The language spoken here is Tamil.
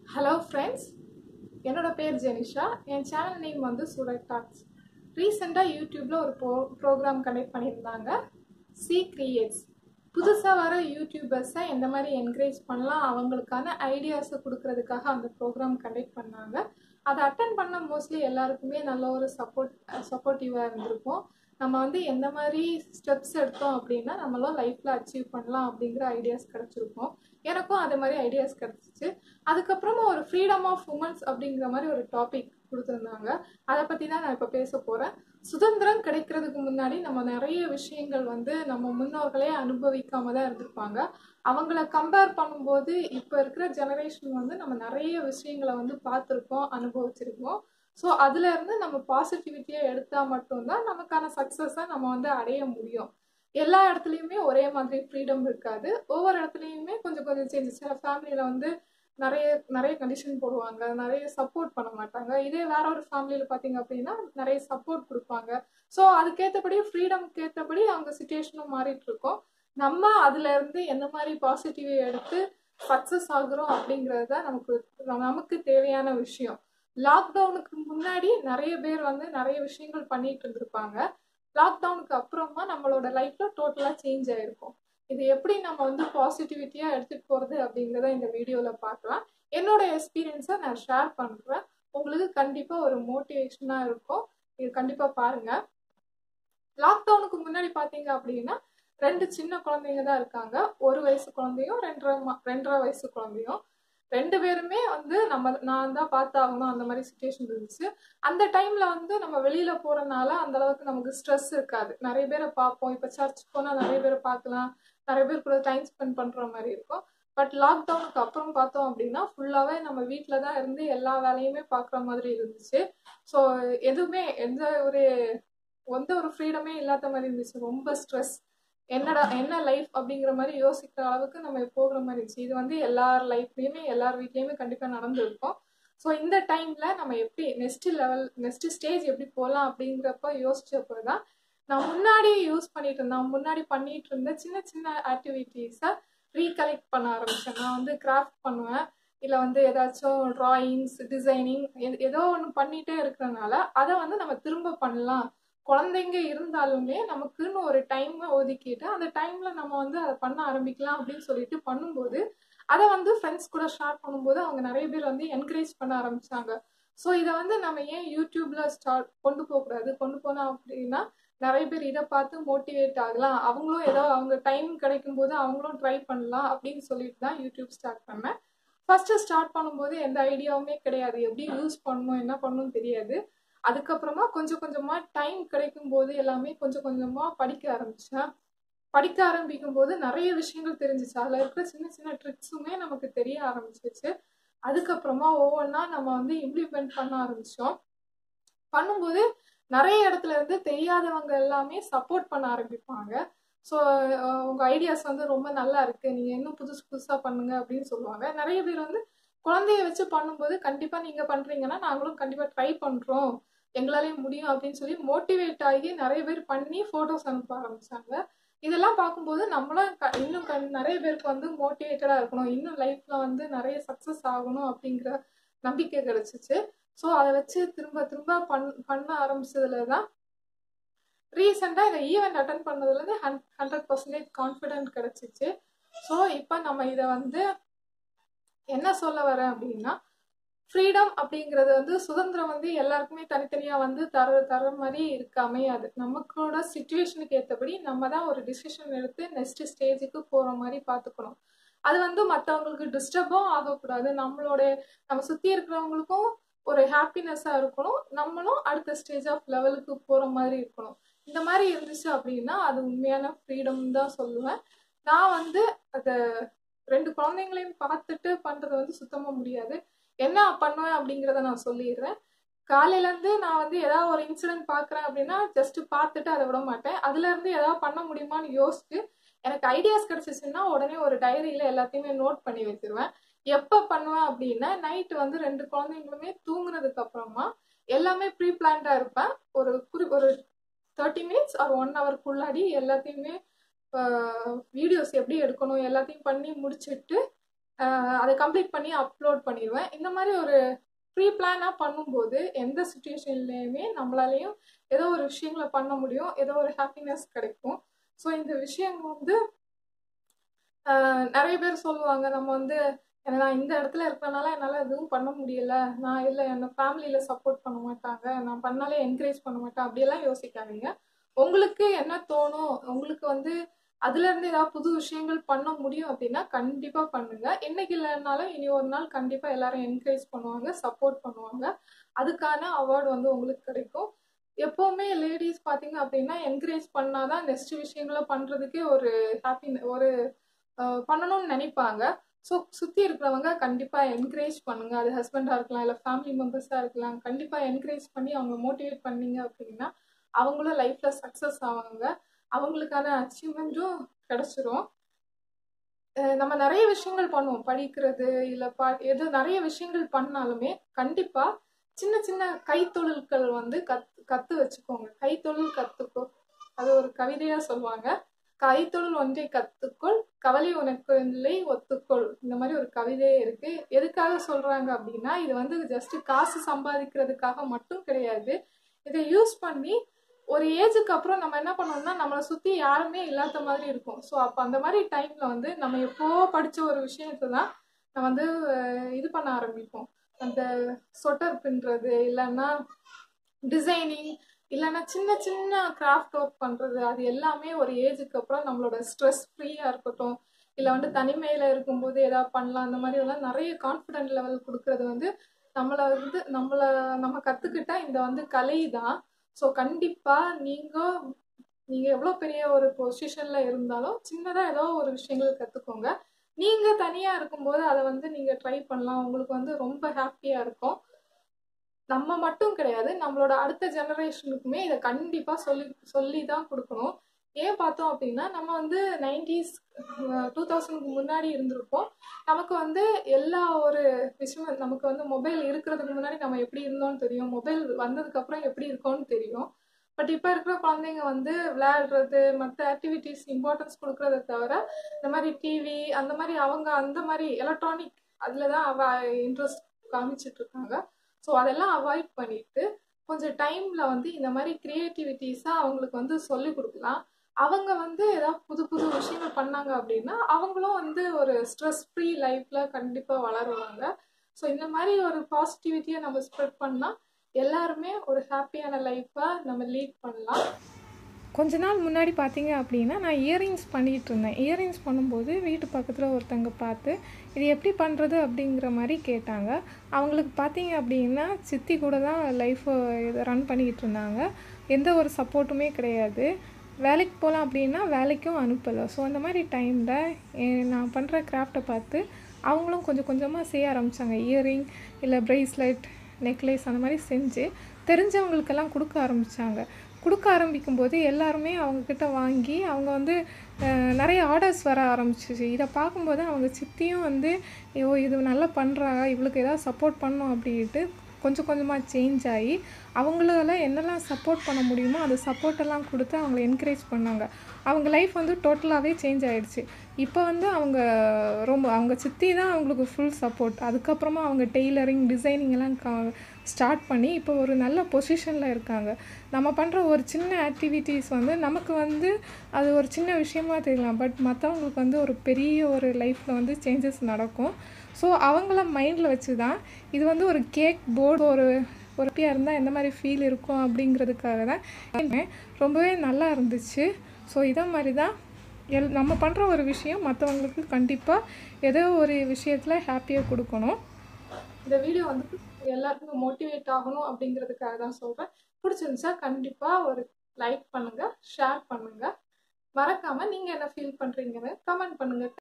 ஹலோ ஃப்ரெண்ட்ஸ் என்னோட பேர் ஜெனிஷா என் சேனல் நேம் வந்து சூரத் டாக்ஸ் ரீசெண்டாக யூடியூப்பில் ஒரு ப்ரோ ப்ரோக்ராம் கண்டக்ட் பண்ணியிருந்தாங்க சி கிரியேட்ஸ் புதுசாக வர யூடியூபர்ஸை எந்த மாதிரி என்கரேஜ் பண்ணலாம் அவங்களுக்கான ஐடியாஸை கொடுக்கறதுக்காக அந்த ப்ரோக்ராம் கண்டக்ட் பண்ணாங்க அதை அட்டன் பண்ண மோஸ்ட்லி எல்லாருக்குமே நல்ல ஒரு சப்போர்ட் சப்போர்ட்டிவாக இருந்திருக்கும் நம்ம வந்து எந்த மாதிரி ஸ்டெப்ஸ் எடுத்தோம் அப்படின்னா நம்மளும் லைஃப்பில் அச்சீவ் பண்ணலாம் அப்படிங்கிற ஐடியாஸ் கிடச்சிருக்கும் எனக்கும் அதே மாதிரி ஐடியாஸ் கிடச்சிச்சு அதுக்கப்புறமா ஒரு ஃப்ரீடம் ஆஃப் உமன்ஸ் அப்படிங்கிற மாதிரி ஒரு டாபிக் கொடுத்துருந்தாங்க அதை பற்றி தான் நான் இப்போ பேச போகிறேன் சுதந்திரம் கிடைக்கிறதுக்கு முன்னாடி நம்ம நிறைய விஷயங்கள் வந்து நம்ம முன்னோர்களே அனுபவிக்காம தான் இருந்திருப்பாங்க அவங்கள கம்பேர் பண்ணும்போது இப்போ இருக்கிற ஜெனரேஷன் வந்து நம்ம நிறைய விஷயங்களை வந்து பார்த்துருக்கோம் அனுபவிச்சிருக்கோம் ஸோ அதுல இருந்து நம்ம பாசிட்டிவிட்டியை எடுத்தால் மட்டும்தான் நமக்கான சக்ஸஸை நம்ம வந்து அடைய முடியும் எல்லா இடத்துலையுமே ஒரே மாதிரி ஃப்ரீடம் இருக்காது ஒவ்வொரு இடத்துலையுமே கொஞ்சம் கொஞ்சம் சேஞ்சஸ் சில ஃபேமிலியில் வந்து நிறைய நிறைய கண்டிஷன் போடுவாங்க நிறைய சப்போர்ட் பண்ண மாட்டாங்க இதே வேற ஒரு ஃபேமிலியில் பார்த்தீங்க அப்படின்னா நிறைய சப்போர்ட் கொடுப்பாங்க ஸோ அதுக்கேற்றபடி ஃப்ரீடம்க்கு ஏற்றபடி அவங்க சுச்சுவேஷனும் மாறிட்டு இருக்கோம் நம்ம அதுல இருந்து எந்த மாதிரி பாசிட்டிவை எடுத்து சக்ஸஸ் ஆகுறோம் அப்படிங்கிறது தான் நமக்கு நமக்கு தேவையான விஷயம் லாக்டவுனுக்கு முன்னாடி நிறைய பேர் வந்து நிறைய விஷயங்கள் பண்ணிட்டு இருந்திருப்பாங்க லாக்டவுனுக்கு அப்புறமா நம்மளோட லைஃப்ல டோட்டலா சேஞ்ச் ஆயிருக்கும் இது எப்படி நம்ம வந்து பாசிட்டிவிட்டியா எடுத்துட்டு போறது அப்படிங்கிறத இந்த வீடியோல பார்க்கலாம் என்னோட எக்ஸ்பீரியன்ஸை நான் ஷேர் பண்றேன் உங்களுக்கு கண்டிப்பா ஒரு மோட்டிவேஷனா இருக்கும் இது கண்டிப்பா பாருங்க லாக்டவுனுக்கு முன்னாடி பாத்தீங்க அப்படின்னா ரெண்டு சின்ன குழந்தைங்க தான் இருக்காங்க ஒரு வயசு குழந்தையும் ரெண்டரை ரெண்டரை வயசு குழந்தையும் ரெண்டு பேருமே வந்து நம்ம நான் தான் பார்த்தாகணும் அந்த மாதிரி சுச்சுவேஷன் இருந்துச்சு அந்த டைம்ல வந்து நம்ம வெளியில போறதுனால அந்த அளவுக்கு நமக்கு ஸ்ட்ரெஸ் இருக்காது நிறைய பேரை பார்ப்போம் இப்போ சர்ச் போனா நிறைய பேரை பார்க்கலாம் நிறைய பேர் கூட டைம் ஸ்பெண்ட் பண்ற மாதிரி இருக்கும் பட் லாக்டவுனுக்கு அப்புறம் பார்த்தோம் அப்படின்னா ஃபுல்லாவே நம்ம வீட்டில தான் இருந்து எல்லா வேலையுமே பார்க்குற மாதிரி இருந்துச்சு ஸோ எதுவுமே எந்த ஒரு எந்த ஒரு ஃப்ரீடமே இல்லாத மாதிரி இருந்துச்சு ரொம்ப ஸ்ட்ரெஸ் என்னடா என்ன லைஃப் அப்படிங்கிற மாதிரி யோசிக்கிற அளவுக்கு நம்ம போகிற மாதிரி இருந்துச்சு இது வந்து எல்லார் லைஃப்லயுமே எல்லார் வீட்லயுமே கண்டிப்பா நடந்திருக்கும் ஸோ இந்த டைம்ல நம்ம எப்படி நெக்ஸ்ட் லெவல் நெக்ஸ்ட் ஸ்டேஜ் எப்படி போகலாம் அப்படிங்கிறப்ப யோசிச்சப்போ தான் நான் முன்னாடி யூஸ் பண்ணிட்டு இருந்தேன் முன்னாடி பண்ணிட்டு இருந்த சின்ன சின்ன ஆக்டிவிட்டீஸை ரீகலெக்ட் பண்ண ஆரம்பிச்சேன் நான் வந்து கிராஃப்ட் பண்ணுவேன் இல்லை வந்து ஏதாச்சும் ட்ராயிங்ஸ் டிசைனிங் ஏதோ ஒன்று பண்ணிட்டே இருக்கிறனால அதை வந்து நம்ம திரும்ப பண்ணலாம் குழந்தைங்க இருந்தாலுமே நமக்குன்னு ஒரு டைம் ஒதுக்கிட்டு அந்த டைம்ல நம்ம வந்து அதை பண்ண ஆரம்பிக்கலாம் அப்படின்னு சொல்லிட்டு பண்ணும்போது அதை வந்து ஃப்ரெண்ட்ஸ் கூட ஷேர் பண்ணும்போது அவங்க நிறைய பேர் வந்து என்கரேஜ் பண்ண ஆரம்பிச்சாங்க ஸோ இதை வந்து நம்ம ஏன் யூடியூப்ல ஸ்டார்ட் கொண்டு போகக்கூடாது கொண்டு போனோம் அப்படின்னா நிறைய பேர் இதை பார்த்து மோட்டிவேட் ஆகலாம் அவங்களும் ஏதோ அவங்க டைம் கிடைக்கும் போது அவங்களும் ட்ரை பண்ணலாம் அப்படின்னு சொல்லிட்டு தான் யூடியூப் ஸ்டார்ட் பண்ணேன் ஃபர்ஸ்ட் ஸ்டார்ட் பண்ணும்போது எந்த ஐடியாவுமே கிடையாது எப்படி யூஸ் பண்ணணும் என்ன பண்ணணும் தெரியாது அதுக்கப்புறமா கொஞ்சம் கொஞ்சமா டைம் கிடைக்கும் போது எல்லாமே கொஞ்சம் கொஞ்சமா படிக்க ஆரம்பிச்சேன் படிக்க ஆரம்பிக்கும் போது நிறைய விஷயங்கள் தெரிஞ்சிச்சு அதுல இருக்கிற சின்ன சின்ன ட்ரிக்ஸுமே நமக்கு தெரிய ஆரம்பிச்சிச்சு அதுக்கப்புறமா ஒவ்வொன்றா நம்ம வந்து இம்ப்ளிமெண்ட் பண்ண ஆரம்பிச்சோம் பண்ணும்போது நிறைய இடத்துல இருந்து தெரியாதவங்க எல்லாமே சப்போர்ட் பண்ண ஆரம்பிப்பாங்க ஸோ உங்க ஐடியாஸ் வந்து ரொம்ப நல்லா இருக்கு நீங்க இன்னும் புதுசு புதுசா பண்ணுங்க அப்படின்னு சொல்லுவாங்க நிறைய பேர் வந்து குழந்தைய வச்சு பண்ணும்போது கண்டிப்பா நீங்க பண்றீங்கன்னா நாங்களும் கண்டிப்பா ட்ரை பண்றோம் எங்களாலேயும் முடியும் அப்படின்னு சொல்லி மோட்டிவேட் ஆகி நிறைய பேர் பண்ணி போட்டோஸ் அனுப்ப ஆரம்பிச்சாங்க இதெல்லாம் பார்க்கும்போது நம்மளும் இன்னும் நிறைய பேருக்கு வந்து மோட்டிவேட்டடா இருக்கணும் இன்னும் லைஃப்ல வந்து நிறைய சக்சஸ் ஆகணும் அப்படிங்கிற நம்பிக்கை கிடைச்சிச்சு ஸோ அதை வச்சு திரும்ப திரும்ப பண் பண்ண ஆரம்பிச்சதுல தான் ரீசெண்டாக இந்த ஈவெண்ட் அட்டன் பண்ணதுலேருந்து ஹன் ஹண்ட்ரட் பர்சன்டேஜ் கான்ஃபிடென்ட் கிடைச்சிச்சு ஸோ இப்போ நம்ம இதை வந்து என்ன சொல்ல வரேன் அப்படின்னா ஃப்ரீடம் அப்படிங்கிறது வந்து சுதந்திரம் வந்து எல்லாருக்குமே தனித்தனியாக வந்து தர தர மாதிரி இருக்க அமையாது நமக்கோட சுச்சுவேஷனுக்கு ஏற்றபடி நம்ம தான் ஒரு டிசிஷன் எடுத்து நெக்ஸ்ட் ஸ்டேஜுக்கு போகிற மாதிரி பார்த்துக்கணும் அது வந்து மற்றவங்களுக்கு டிஸ்டர்பும் ஆகக்கூடாது நம்மளோட நம்ம சுற்றி இருக்கிறவங்களுக்கும் ஒரு ஹாப்பினஸ்ஸாக இருக்கணும் நம்மளும் அடுத்த ஸ்டேஜ் ஆஃப் லெவலுக்கு போகிற மாதிரி இருக்கணும் இந்த மாதிரி இருந்துச்சு அப்படின்னா அது உண்மையான ஃப்ரீடம் தான் சொல்லுவேன் நான் வந்து அதை ரெண்டு குழந்தைங்களையும் பார்த்துட்டு பண்றது வந்து சுத்தமா முடியாது என்ன பண்ணுவேன் அப்படிங்கிறத நான் சொல்லிடுறேன் காலையில இருந்து நான் வந்து ஏதாவது ஒரு இன்சிடென்ட் பாக்குறேன் அப்படின்னா ஜஸ்ட் பார்த்துட்டு அதை விட மாட்டேன் அதுல இருந்து ஏதாவது பண்ண முடியுமான்னு யோசிச்சு எனக்கு ஐடியாஸ் கிடைச்சிச்சுன்னா உடனே ஒரு டைரியில எல்லாத்தையுமே நோட் பண்ணி வச்சிருவேன் எப்ப பண்ணுவேன் அப்படின்னா நைட் வந்து ரெண்டு குழந்தைங்களுமே தூங்குனதுக்கு அப்புறமா எல்லாமே ப்ரீ பிளான்டா இருப்பேன் ஒரு குறி ஒரு தேர்ட்டி மினிட்ஸ் ஒரு ஒன் ஹவர்க்குள்ளாடி எல்லாத்தையுமே வீடியோஸ் எப்படி எடுக்கணும் எல்லாத்தையும் பண்ணி முடிச்சுட்டு அஹ் அதை கம்ப்ளீட் பண்ணி அப்லோட் பண்ணிடுவேன் இந்த மாதிரி ஒரு ப்ரீ பிளானாக பண்ணும்போது எந்த சுச்சுவேஷன்லேயுமே நம்மளாலையும் ஏதோ ஒரு விஷயங்களை பண்ண முடியும் ஏதோ ஒரு ஹாப்பினஸ் கிடைக்கும் ஸோ இந்த விஷயம் வந்து ஆஹ் நிறைய பேர் சொல்லுவாங்க நம்ம வந்து "எனக்கு நான் இந்த இடத்துல இருக்கிறனால என்னால் எதுவும் பண்ண முடியல நான் இல்லை என்னை ஃபேமிலியில் சப்போர்ட் பண்ண மாட்டாங்க நான் பண்ணாலே என்கரேஜ் பண்ண மாட்டேன் அப்படியெல்லாம் யோசிக்காதீங்க உங்களுக்கு என்ன தோணும் உங்களுக்கு வந்து அதுல இருந்து ஏதாவது புது விஷயங்கள் பண்ண முடியும் அப்படின்னா கண்டிப்பா பண்ணுங்க என்னைக்கு இல்லைனாலும் இனி ஒரு நாள் கண்டிப்பா எல்லாரும் என்கரேஜ் பண்ணுவாங்க சப்போர்ட் பண்ணுவாங்க அதுக்கான அவார்டு வந்து உங்களுக்கு கிடைக்கும் எப்பவுமே லேடிஸ் பாத்தீங்க அப்படின்னா என்கரேஜ் பண்ணாதான் நெக்ஸ்ட் விஷயங்களை பண்றதுக்கே ஒரு ஹாப்பி ஒரு அஹ், பண்ணணும்னு நினைப்பாங்க ஸோ சுற்றி இருக்கிறவங்க கண்டிப்பாக என்கரேஜ் பண்ணுங்க அது ஹஸ்பண்டாக இருக்கலாம் இல்லை ஃபேமிலி மெம்பர்ஸாக இருக்கலாம் கண்டிப்பாக என்கரேஜ் பண்ணி அவங்க மோட்டிவேட் பண்ணீங்க அப்படின்னா அவங்களும் லைஃப்பில் சக்ஸஸ் ஆவாங்க அவங்களுக்கான அச்சீவ்மெண்ட்டும் கிடைச்சிரும் அஹ் நம்ம நிறைய விஷயங்கள் பண்ணுவோம் படிக்கிறது இல்லை பா எது நிறைய விஷயங்கள் பண்ணாலுமே கண்டிப்பாக சின்ன சின்ன கைத்தொழில்கள் வந்து கத் கற்று வச்சுக்கோங்க கைத்தொழில் கற்றுக்கோ அது ஒரு கவிதையாக சொல்லுவாங்க கைத்தொழில் ஒன்றை கத்துக்கொள் கவலை உனக்கு இல்லை ஒத்துக்கொள் இந்த மாதிரி ஒரு கவிதையே இருக்கு எதுக்காக சொல்றாங்க அப்படின்னா இது வந்து ஜஸ்ட் காசு சம்பாதிக்கிறதுக்காக மட்டும் கிடையாது இதை யூஸ் பண்ணி ஒரு ஏஜுக்கு அப்புறம் நம்ம என்ன பண்ணோம்னா நம்மளை சுத்தி யாருமே இல்லாத மாதிரி இருக்கும் ஸோ அப்போ அந்த மாதிரி டைம்ல வந்து நம்ம எப்போ படிச்ச ஒரு விஷயத்தை தான் நம்ம வந்து அஹ், இது பண்ண ஆரம்பிப்போம் அந்த சொட்டர் பின்னுறது இல்லைன்னா டிசைனிங் இல்லைன்னா சின்ன சின்ன கிராஃப்ட் ஒர்க் பண்ணுறது அது எல்லாமே ஒரு ஏஜுக்கு அப்புறம் நம்மளோட ஸ்ட்ரெஸ் ஃப்ரீயாக இருக்கட்டும் இல்லை வந்து தனிமையில் இருக்கும்போது ஏதாவது பண்ணலாம் அந்த மாதிரி எல்லாம் நிறைய கான்ஃபிடென்ட் லெவல் கொடுக்கறது வந்து நம்மளை வந்து நம்மளை நம்ம கற்றுக்கிட்டா இந்த வந்து கலை தான் ஸோ கண்டிப்பாக நீங்கள் நீங்கள் எவ்வளோ பெரிய ஒரு பொசிஷனில் இருந்தாலும் சின்னதாக ஏதோ ஒரு விஷயங்கள் கற்றுக்கோங்க நீங்கள் தனியாக இருக்கும்போது அதை வந்து நீங்கள் ட்ரை பண்ணலாம் உங்களுக்கு வந்து ரொம்ப ஹாப்பியாக இருக்கும் நம்ம மட்டும் கிடையாது நம்மளோட அடுத்த ஜெனரேஷனுக்குமே இதை கண்டிப்பாக சொல்லி சொல்லி தான் கொடுக்கணும் ஏன் பார்த்தோம் அப்படின்னா நம்ம வந்து நைன்டிஸ் டூ தௌசண்ட்க்கு முன்னாடி இருந்திருப்போம் நமக்கு வந்து எல்லா ஒரு விஷயமும் நமக்கு வந்து மொபைல் இருக்கிறதுக்கு முன்னாடி நம்ம எப்படி இருந்தோம்னு தெரியும் மொபைல் வந்ததுக்கப்புறம் எப்படி இருக்கோம்னு தெரியும் பட் இப்போ இருக்கிற குழந்தைங்க வந்து விளையாடுறது மற்ற ஆக்டிவிட்டீஸ் இம்பார்ட்டன்ஸ் கொடுக்கறத தவிர இந்த மாதிரி டிவி அந்த மாதிரி அவங்க அந்த மாதிரி எலக்ட்ரானிக் அதில் தான் அவ இன்ட்ரெஸ்ட் காமிச்சிட்டு இருக்காங்க ஸோ அதெல்லாம் அவாய்ட் பண்ணிட்டு கொஞ்சம் டைம்ல வந்து இந்த மாதிரி கிரியேட்டிவிட்டிஸாக அவங்களுக்கு வந்து சொல்லி கொடுக்கலாம் அவங்க வந்து ஏதாவது புது புது விஷயங்கள் பண்ணாங்க அப்படின்னா அவங்களும் வந்து ஒரு ஸ்ட்ரெஸ் ஃப்ரீ லைஃப்ல கண்டிப்பாக வளருவாங்க ஸோ இந்த மாதிரி ஒரு பாசிட்டிவிட்டியை நம்ம ஸ்ப்ரெட் பண்ணால் எல்லாருமே ஒரு ஹாப்பியான லைஃப்பை நம்ம லீட் பண்ணலாம் கொஞ்ச நாள் முன்னாடி பார்த்தீங்க அப்படின்னா நான் இயரிங்ஸ் பண்ணிகிட்டு இருந்தேன் இயரிங்ஸ் பண்ணும்போது வீட்டு பக்கத்தில் ஒருத்தங்க பார்த்து இது எப்படி பண்ணுறது அப்படிங்கிற மாதிரி கேட்டாங்க அவங்களுக்கு பார்த்தீங்க அப்படின்னா சித்தி கூட தான் லைஃப்பை ரன் பண்ணிக்கிட்டு இருந்தாங்க எந்த ஒரு சப்போர்ட்டுமே கிடையாது வேலைக்கு போகலாம் அப்படின்னா வேலைக்கும் அனுப்பலை ஸோ அந்த மாதிரி டைமில் நான் பண்ணுற கிராஃப்டை பார்த்து அவங்களும் கொஞ்சம் கொஞ்சமாக செய்ய ஆரம்பித்தாங்க இயரிங் இல்லை ப்ரேஸ்லெட் நெக்லஸ் அந்த மாதிரி செஞ்சு தெரிஞ்சவங்களுக்கெல்லாம் கொடுக்க ஆரம்பித்தாங்க கொடுக்க ஆரம்பிக்கும் போது எல்லாருமே அவங்கக்கிட்ட வாங்கி அவங்க வந்து அஹ், நிறைய ஆர்டர்ஸ் வர ஆரம்பிச்சிச்சு இதை பார்க்கும்போது அவங்க சித்தியும் வந்து ஐயோ இது நல்லா பண்ணுறா இவளுக்கு ஏதாவது சப்போர்ட் பண்ணணும் அப்படின்ட்டு கொஞ்சம் கொஞ்சமாக சேஞ்ச் ஆகி அவங்களால என்னெல்லாம் சப்போர்ட் பண்ண முடியுமோ அந்த சப்போர்ட்டெல்லாம் கொடுத்து அவங்கள என்கரேஜ் பண்ணாங்க அவங்க லைஃப் வந்து டோட்டலாகவே சேஞ்ச் ஆயிடுச்சு இப்போ வந்து அவங்க ரொம்ப அவங்க சித்தி தான் அவங்களுக்கு ஃபுல் சப்போர்ட் அதுக்கப்புறமா அவங்க டெய்லரிங் டிசைனிங் எல்லாம் கா ஸ்டார்ட் பண்ணி இப்போ ஒரு நல்ல பொசிஷனில் இருக்காங்க நம்ம பண்ணுற ஒரு சின்ன ஆக்டிவிட்டீஸ் வந்து நமக்கு வந்து அது ஒரு சின்ன விஷயமா தெரியலாம் பட் மற்றவங்களுக்கு வந்து ஒரு பெரிய ஒரு லைஃப்பில் வந்து சேஞ்சஸ் நடக்கும் ஸோ அவங்கள மைண்டில் வச்சு தான் இது வந்து ஒரு கேக் போர்டு ஒரு ஒரு ஹாப்பியாக இருந்தால் எந்த மாதிரி ஃபீல் இருக்கும் அப்படிங்கிறதுக்காக தான் ரொம்பவே நல்லா இருந்துச்சு ஸோ இதே மாதிரி தான் எல் நம்ம பண்ணுற ஒரு விஷயம் மற்றவங்களுக்கு கண்டிப்பாக ஏதோ ஒரு விஷயத்தில் ஹாப்பியாக கொடுக்கணும் இந்த வீடியோ வந்து எல்லாருக்குமே மோட்டிவேட் ஆகணும் அப்படிங்கிறதுக்காக தான் சொல்கிறேன் பிடிச்சிருந்துச்சா கண்டிப்பாக ஒரு லைக் பண்ணுங்க ஷேர் பண்ணுங்க மறக்காம நீங்கள் என்ன ஃபீல் பண்ணுறீங்கன்னு கமெண்ட் பண்ணுங்க